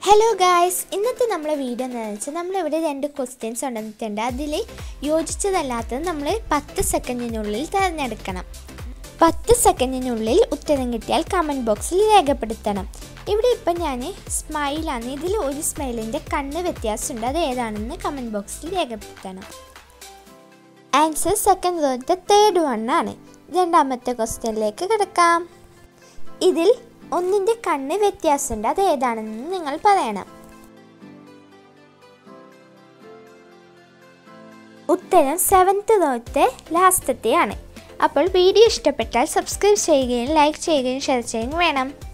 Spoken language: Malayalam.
ഹലോ ഗായ്സ് ഇന്നത്തെ നമ്മളെ വീഡിയോ എന്താണെന്ന് വെച്ചാൽ നമ്മളിവിടെ രണ്ട് ക്വസ്റ്റ്യൻസ് ഉണ്ടെന്നിട്ടുണ്ട് അതിൽ യോജിച്ചതല്ലാത്തത് നമ്മൾ പത്ത് സെക്കൻഡിനുള്ളിൽ തിരഞ്ഞെടുക്കണം പത്ത് സെക്കൻഡിനുള്ളിൽ ഉത്തരം കിട്ടിയാൽ കമൻറ്റ് ബോക്സിൽ രേഖപ്പെടുത്തണം ഇവിടെ ഇപ്പം ഞാൻ സ്മൈലാണ് ഇതിൽ ഒരു സ്മൈലിൻ്റെ കണ്ണ് വ്യത്യാസമുണ്ട് അത് ഏതാണെന്ന് കമൻറ്റ് ബോക്സിൽ രേഖപ്പെടുത്തണം ആൻസർ സെക്കൻഡ് റോത്തെ തേർഡ് വൺ ആണ് രണ്ടാമത്തെ ക്വസ്റ്റ്യനിലേക്ക് കിടക്കാം ഇതിൽ ഒന്നിൻ്റെ കണ്ണ് വ്യത്യാസമുണ്ട് അത് ഏതാണെന്ന് നിങ്ങൾ പറയണം ഉത്തരം സെവൻത്ത് റോത്തെ ലാസ്റ്റത്തെയാണ് അപ്പോൾ വീഡിയോ ഇഷ്ടപ്പെട്ടാൽ സബ്സ്ക്രൈബ് ചെയ്യുകയും ലൈക്ക് ചെയ്യുകയും ഷെയർ ചെയ്യുകയും വേണം